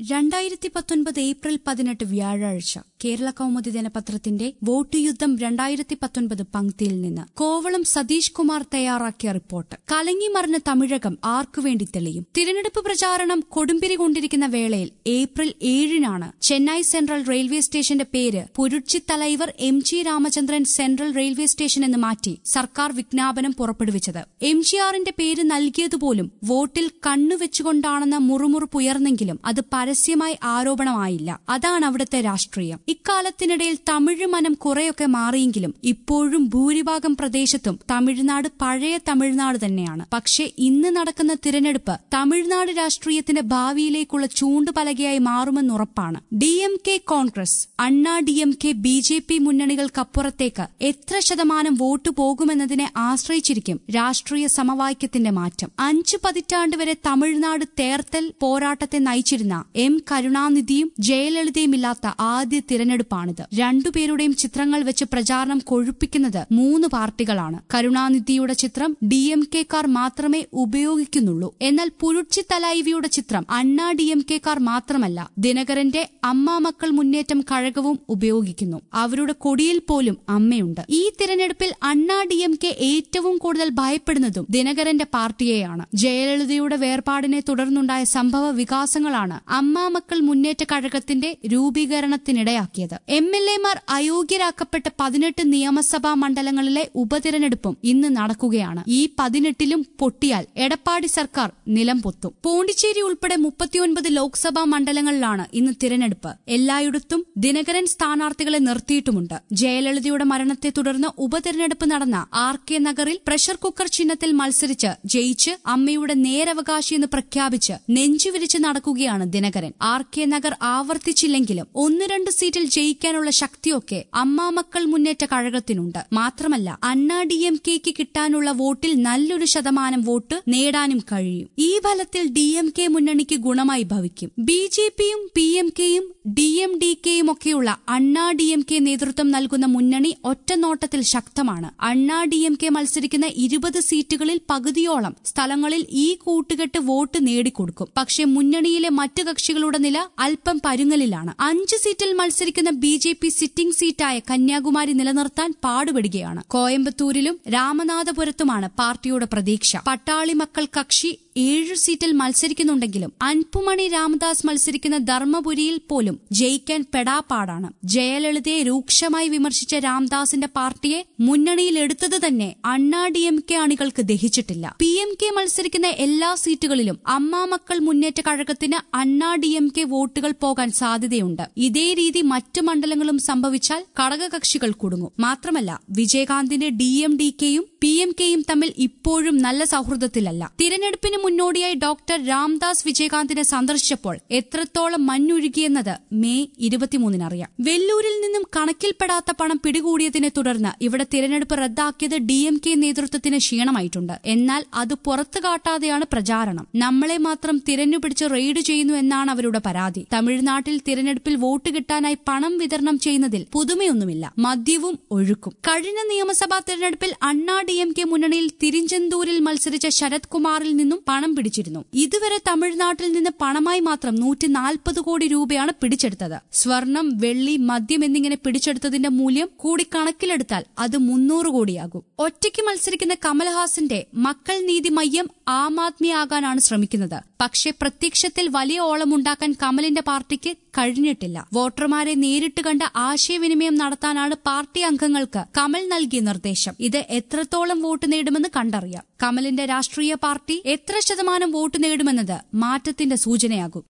രണ്ടായിരത്തി പത്തൊൻപത് ഏപ്രിൽ പതിനെട്ട് വ്യാഴാഴ്ച കേരള കൗമുദി ദിനപത്രത്തിന്റെ വോട്ട് യുദ്ധം രണ്ടായിരത്തി പത്തൊൻപത് പങ്ക്തിയിൽ നിന്ന് കോവളം സതീഷ് കുമാർ തയ്യാറാക്കിയ റിപ്പോർട്ട് കലങ്ങി മറിഞ്ഞ തമിഴകം ആർക്കുവേണ്ടി തെളിയും തിരഞ്ഞെടുപ്പ് പ്രചാരണം കൊടുമ്പിരി കൊണ്ടിരിക്കുന്ന വേളയിൽ ഏപ്രിൽ ഏഴിനാണ് ചെന്നൈ സെൻട്രൽ റെയിൽവേ സ്റ്റേഷന്റെ പേര് Puratchi Thalaivar M G Ramachandran central railway station എന്ന് മാറ്റി സർക്കാർ വിജ്ഞാപനം പുറപ്പെടുവിച്ചത് എം ജി ആറിന്റെ പേര് നൽകിയതുപോലും വോട്ടിൽ കണ്ണുവെച്ചുകൊണ്ടാണെന്ന മുറുമുറുപ്പുയർന്നെങ്കിലും അത് പരസ്യമായി ആരോപണമായില്ല അതാണ് അവിടുത്തെ രാഷ്ട്രീയം ഇക്കാലത്തിനിടയിൽ തമിഴ് മനം കുറെയൊക്കെ മാറിയെങ്കിലും ഇപ്പോഴും ഭൂരിഭാഗം പ്രദേശത്തും തമിഴ്നാട് പഴയ തമിഴ്നാട് തന്നെയാണ് പക്ഷേ ഇന്ന് നടക്കുന്ന തിരഞ്ഞെടുപ്പ് തമിഴ്നാട് രാഷ്ട്രീയത്തിന്റെ ഭാവിയിലേക്കുള്ള ചൂണ്ടുപലകയായി മാറുമെന്നുറപ്പാണ് D M K Congress Anna D M K B J P മുന്നണികൾക്കപ്പുറത്തേക്ക് എത്ര ശതമാനം വോട്ട് പോകുമെന്നതിനെ ആശ്രയിച്ചിരിക്കും രാഷ്ട്രീയ സമവാക്യത്തിന്റെ മാറ്റം അഞ്ചു പതിറ്റാണ്ട് വരെ തമിഴ്നാട് തേർത്തൽ പോരാട്ടത്തെ നയിച്ചിരുന്ന എം കരുണാനിധിയും ജയലളിതയും ഇല്ലാത്ത ആദ്യ തിരഞ്ഞെടുപ്പാണിത് രണ്ടുപേരുടെയും ചിത്രങ്ങൾ വെച്ച് പ്രചാരണം കൊഴുപ്പിക്കുന്നത് മൂന്ന് പാർട്ടികളാണ് കരുണാനിധിയുടെ ചിത്രം ഡി എം കെ കാർ മാത്രമേ ഉപയോഗിക്കുന്നുള്ളൂ എന്നാൽ പുരുച്ചി തലൈവിയുടെ ചിത്രം അണ്ണാ ഡി എം കെ കാർ മാത്രമല്ല ദിനകരന്റെ അമ്മ മക്കൾ മുന്നേറ്റം കഴകവും ഉപയോഗിക്കുന്നു അവരുടെ കൊടിയിൽ പോലും അമ്മയുണ്ട് ഈ തിരഞ്ഞെടുപ്പിൽ അണ്ണാ ഡി എം കെ ഏറ്റവും കൂടുതൽ ഭയപ്പെടുന്നതും ദിനകരന്റെ പാർട്ടിയെയാണ് ജയലളിതയുടെ വേർപാടിനെ തുടർന്നുണ്ടായ സംഭവ വികാസങ്ങളാണ് അമ്മ മക്കൾ മുന്നേറ്റ കഴകത്തിന്റെ രൂപീകരണത്തിനിടയാക്കിയത് എം എൽ എമാർ അയോഗ്യരാക്കപ്പെട്ട പതിനെട്ട് നിയമസഭാ മണ്ഡലങ്ങളിലെ ഉപതിരഞ്ഞെടുപ്പും ഇന്ന് നടക്കുകയാണ് ഈ പതിനെട്ടിലും പൊട്ടിയാൽ എടപ്പാടി സർക്കാർ നിലം പൊത്തും പോണ്ടിച്ചേരി ഉൾപ്പെടെ മുപ്പത്തിയൊൻപത് ലോക്സഭാ മണ്ഡലങ്ങളിലാണ് ഇന്ന് തിരഞ്ഞെടുപ്പ് എല്ലായിടത്തും ദിനകരൻ സ്ഥാനാർത്ഥികളെ നിർത്തിയിട്ടുമുണ്ട് ജയലളിതയുടെ മരണത്തെ തുടർന്ന് ഉപതെരഞ്ഞെടുപ്പ് നടന്ന ആർ കെ നഗറിൽ പ്രഷർ കുക്കർ ചിഹ്നത്തിൽ മത്സരിച്ച് ജയിച്ച് അമ്മയുടെ നേരവകാശിയെന്ന് പ്രഖ്യാപിച്ച് നെഞ്ചുവിരിച്ച് നടക്കുകയാണ് ദിനകരൻ ആർ കെ നഗർ ആവർത്തിച്ചില്ലെങ്കിലും ഒന്ന് രണ്ട് സീറ്റിൽ ജയിക്കാനുള്ള ശക്തിയൊക്കെ അമ്മാമക്കൾ മുന്നേറ്റ കഴകത്തിനുണ്ട് മാത്രമല്ല അണ്ണാ ഡി എം കെക്ക് കിട്ടാനുള്ള വോട്ടിൽ നല്ലൊരു ശതമാനം വോട്ട് നേടാനും കഴിയും ഈ ഫലത്തിൽ ഡി എം കെ മുന്നണിക്ക് ഗുണമായി ഭവിക്കും ബി ജെ പിയും പി എം കെയും ഡി എം ഡി കെയും ഒക്കെയുള്ള അണ്ണാ ഡി എം കെ നേതൃത്വം നൽകുന്ന മുന്നണി ഒറ്റനോട്ടത്തിൽ ശക്തമാണ് അണ്ണാ ഡി എം കെ മത്സരിക്കുന്ന ഇരുപത് സീറ്റുകളിൽ പകുതിയോളം സ്ഥലങ്ങളിൽ ഈ കൂട്ടുകെട്ട് വോട്ട് നേടിക്കൊടുക്കും പക്ഷേ മുന്നണിയിലെ മറ്റു കക്ഷികളുടെ നില അല്പം പരുങ്ങലിലാണ് അഞ്ച് സീറ്റിൽ മത്സരിക്കുന്ന ബി ജെ പി സിറ്റിംഗ് സീറ്റായ കന്യാകുമാരി നിലനിർത്താൻ പാടുപെടുകയാണ് കോയമ്പത്തൂരിലും രാമനാഥപുരത്തുമാണ് പാർട്ടിയുടെ പ്രതീക്ഷ പട്ടാളി മക്കൾ കക്ഷി ഏഴ് സീറ്റിൽ മത്സരിക്കുന്നുണ്ടെങ്കിലും അൻപുമണി രാമദാസ് മത്സരിക്കുന്ന ധർമ്മപുരിയിൽ പോലും ജയിക്കാൻ പെടാപ്പാടാണ് ജയലളിതയെ രൂക്ഷമായി വിമർശിച്ച രാംദാസിന്റെ പാർട്ടിയെ മുന്നണിയിലെടുത്തത് തന്നെ അണ്ണാ ഡി എം കെ അണികൾക്ക് ദഹിച്ചിട്ടില്ല പി എം കെ മത്സരിക്കുന്ന എല്ലാ സീറ്റുകളിലും അമ്മാമക്കൾ മുന്നേറ്റ കഴകത്തിന് അണ്ണാ ഡി എം കെ വോട്ടുകൾ പോകാൻ സാധ്യതയുണ്ട് ഇതേ രീതി മറ്റു മണ്ഡലങ്ങളും സംഭവിച്ചാൽ ഘടകകക്ഷികൾ കുടുങ്ങും മാത്രമല്ല വിജയകാന്തിന്റെ ഡി എം ഡി കെയും പി എം കെയും തമ്മിൽ ഇപ്പോഴും നല്ല സൗഹൃദത്തിലല്ല തിരഞ്ഞെടുപ്പിന് മുന്നോടിയായി ഡോക്ടർ രാംദാസ് വിജയകാന്തിനെ സന്ദർശിച്ചപ്പോൾ എത്രത്തോളം മഞ്ഞുരുകിയെന്നത് മെയ് ഇരുപത്തിമൂന്നിനറിയാം വെല്ലൂരിൽ നിന്നും കണക്കിൽപ്പെടാത്ത പണം പിടികൂടിയതിനെ തുടർന്ന് ഇവിടെ തിരഞ്ഞെടുപ്പ് റദ്ദാക്കിയത് ഡി എം കെ നേതൃത്വത്തിന് ക്ഷീണമായിട്ടുണ്ട് എന്നാൽ അത് പുറത്തു കാട്ടാതെയാണ് പ്രചാരണം നമ്മളെ മാത്രം തിരഞ്ഞുപിടിച്ച് റെയ്ഡ് ചെയ്യുന്നു എന്നാണ് അവരുടെ പരാതി തമിഴ്നാട്ടിൽ തിരഞ്ഞെടുപ്പിൽ വോട്ട് കിട്ടാനായി പണം വിതരണം ചെയ്യുന്നതിൽ പുതുമയൊന്നുമില്ല മദ്യവും ഒഴുക്കും കഴിഞ്ഞ നിയമസഭാ തിരഞ്ഞെടുപ്പിൽ അണ്ണാ ഡി എം കെ മുന്നണിയിൽ തിരിഞ്ചെന്തൂരിൽ മത്സരിച്ച ശരത് കുമാറിൽ നിന്നും പണം പിടിച്ചിരുന്നു ഇതുവരെ തമിഴ്നാട്ടിൽ നിന്ന് പണമായി മാത്രം നൂറ്റി നാൽപ്പത് കോടി രൂപയാണ് പിടിച്ചെടുത്തത് സ്വർണം വെള്ളി മദ്യം എന്നിങ്ങനെ പിടിച്ചെടുത്തതിന്റെ മൂല്യം കൂടി കണക്കിലെടുത്താൽ അത് മുന്നൂറ് കോടിയാകും ഒറ്റയ്ക്ക് മത്സരിക്കുന്ന കമൽഹാസന്റെ മക്കൾ നീതി മയ്യം ആം ആദ്മി ആകാനാണ് ശ്രമിക്കുന്നത് പക്ഷേ പ്രത്യക്ഷത്തിൽ വലിയ ഓളമുണ്ടാക്കാൻ കമലിന്റെ പാർട്ടിക്ക് കഴിഞ്ഞിട്ടില്ല വോട്ടർമാരെ നേരിട്ട് കണ്ട് ആശയവിനിമയം നടത്താനാണ് പാർട്ടി അംഗങ്ങൾക്ക് കമൽ നൽകിയ നിർദ്ദേശം ഇത് എത്രത്തോളം വോട്ട് നേടുമെന്ന് കണ്ടറിയാം കമലിന്റെ രാഷ്ട്രീയ പാർട്ടി എത്ര ശതമാനം വോട്ട് നേടുമെന്നത് മാറ്റത്തിന്റെ സൂചനയാകും